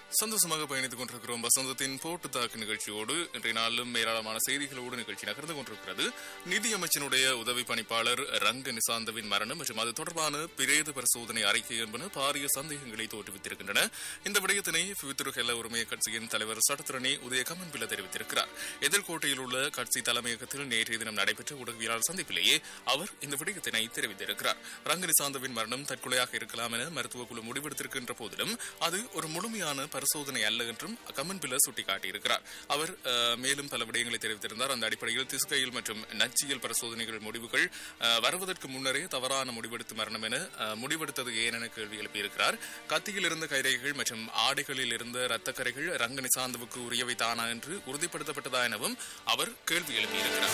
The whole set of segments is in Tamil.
சந்தோஷமாக பயணித்துக் கொண்டிருக்கிறோம் வசந்தத்தின் போட்டு தாக்கு நிகழ்ச்சியோடு இன்றைய நாளிலும் ஏராளமான செய்திகளோடு நிகழ்ச்சி நகர்ந்து கொண்டிருக்கிறது நிதியமைச்சனுடைய உதவி பணிப்பாளர் ரங்க நிசாந்தவின் மரணம் மற்றும் அது தொடர்பான பிரேத பரிசோதனை அறிக்கை என்பன பாரிய சந்தேகங்களை தோற்றுவித்திருக்கின்றன இந்த விடயத்தினை பிவித்துரு ஹெல்ல உரிமைய கட்சியின் தலைவர் சட்டத்திரணி உதய கமன்பில தெரிவித்திருக்கிறார் எதிர்கோட்டையில் உள்ள கட்சி தலைமையகத்தில் நேற்றைய தினம் நடைபெற்ற ஊடகவியலாளர் சந்திப்பிலேயே அவர் இந்த விடயத்தினை தெரிவித்திருக்கிறார் ரங்க நிசாந்தவின் மரணம் தற்கொலையாக இருக்கலாம் என மருத்துவ குழு முடிவெடுத்திருக்கின்ற போதிலும் அது ஒரு முழுமையான பரிசோதனை அல்ல என்றும் கமன் பில்லர் சுட்டிக்காட்டியிருக்கிறார் அவர் அஹ், மேலும் பல விடயங்களை தெரிவித்திருந்தார் அந்த அடிப்படையில் திசுக்கையில் மற்றும் நச்சியல் பரிசோதனைகள் முடிவுகள் அஹ், வருவதற்கு முன்னரே தவறான முடிவெடுத்து மரணம் என அஹ், முடிவெடுத்தது ஏன் என கேள்வி எழுப்பியிருக்கிறார் கத்தியில் இருந்த கைரேகைகள் மற்றும் ஆடைகளில் இருந்த இரத்தக்கரைகள் ரங்க நிசாந்தவுக்கு உரியவை தானா என்று உறுதிப்படுத்தப்பட்டதா எனவும் அவர் கேள்வி எழுப்பியிருக்கிறார்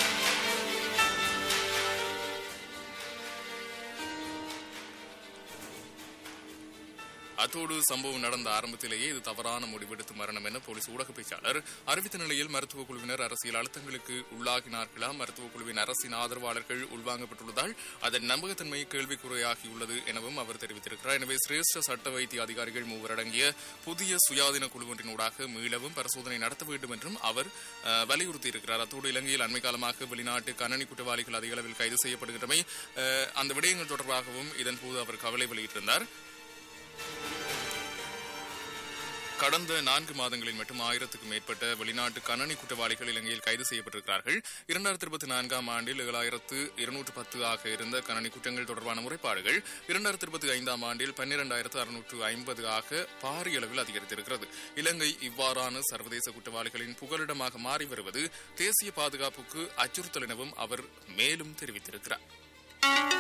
அத்தோடு சம்பவம் நடந்த ஆரம்பத்திலேயே இது தவறான முடிவெடுத்து மரணம் என போலீஸ் ஊடக பேச்சாளர் அறிவித்த நிலையில் மருத்துவ குழுவினர் அரசியல் அழுத்தங்களுக்கு உள்ளாகினார்களாம் மருத்துவ குழுவின் அரசின் ஆதரவாளர்கள் உள்வாங்கப்பட்டுள்ளதால் அதன் நம்பகத்தன்மை கேள்விக்குறையாகியுள்ளது எனவும் அவர் தெரிவித்திருக்கிறார் எனவே சிரேஷ்ட சட்ட வைத்திய அதிகாரிகள் மூவர் அடங்கிய புதிய சுயாதீன குழு ஒன்றினூடாக மீளவும் பரிசோதனை நடத்த வேண்டும் என்றும் அவர் அஹ், வலியுறுத்தியிருக்கிறார் அத்தோடு இலங்கையில் அண்மை காலமாக வெளிநாட்டு கணனி குற்றவாளிகள் அதிக அளவில் கைது செய்யப்படுகின்றமை அஹ், அந்த விடயங்கள் தொடர்பாகவும் இதன்போது அவர் கவலை வெளியிட்டிருந்தார் கடந்த நான்கு மாதங்களில் மட்டும் ஆயிரத்துக்கும் மேற்பட்ட வெளிநாட்டு கணனி குற்றவாளிகள் இலங்கையில் கைது செய்யப்பட்டிருக்கிறார்கள் இரண்டாயிரத்தி இருபத்தி நான்காம் ஆண்டில் ஏழாயிரத்து இருநூற்று பத்து ஆக இருந்த கணனி குற்றங்கள் தொடர்பான முறைப்பாடுகள் இரண்டாயிரத்தி இருபத்தி ஐந்தாம் ஆண்டில் பன்னிரண்டாயிரத்து அறுநூற்று ஐம்பது ஆக பாரிய அளவில் அதிகரித்திருக்கிறது இலங்கை இவ்வாறான சர்வதேச குற்றவாளிகளின் புகலிடமாக மாறி வருவது தேசிய பாதுகாப்புக்கு அச்சுறுத்தல் எனவும் அவர் மேலும் தெரிவித்திருக்கிறார்